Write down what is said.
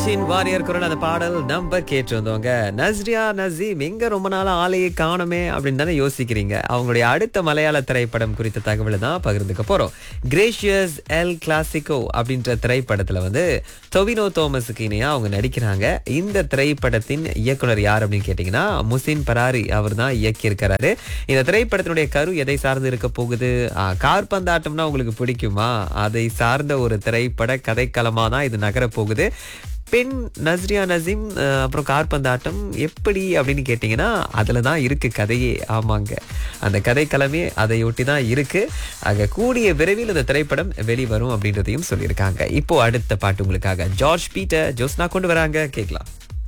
சின் warrior குரல் அந்த பாடல் நம்ம கேட்டு வந்தவங்க நஸ்ரியா நசீம் எங்க ரொம்ப நாளா ஆளையே காணுமே அப்படின்னு தானே யோசிக்கிறீங்க அவங்களுடைய அடுத்த மலையாள திரைப்படம் குறித்த தகவலை தான் பகிர்ந்துக்க போறோம் கிரேஷியஸ் எல் கிளாசிகோ அப்படின்ற திரைப்படத்துல வந்து டொவினோ தோமஸுக்கு இணையா அவங்க நடிக்கிறாங்க இந்த திரைப்படத்தின் இயக்குனர் யார் அப்படின்னு கேட்டீங்கன்னா முசின் பராரி அவர் தான் இயக்கியிருக்கிறாரு இந்த திரைப்படத்தினுடைய கரு எதை சார்ந்து இருக்க போகுது ஆ, காற்பந்தாட்டம்னா உங்களுக்கு பிடிக்குமா அதை சார்ந்த ஒரு திரைப்பட கதைக்களமா தான் இது நகரப் போகுது பெண் நஸ்ரியா நசீம் அஹ், அப்புறம் கார்பந்தாட்டம் எப்படி அப்படின்னு கேட்டிங்கன்னா அதில் தான் இருக்கு கதையே ஆமாங்க அந்த கதைக்களமே அதையொட்டி தான் இருக்கு ஆக கூடிய விரைவில் இந்த திரைப்படம் வெளிவரும் அப்படின்றதையும் சொல்லியிருக்காங்க இப்போ அடுத்த பாட்டு உங்களுக்காக ஜார்ஜ் பீட்டர் ஜோஸ்னா கொண்டு வராங்க கேட்கலாம்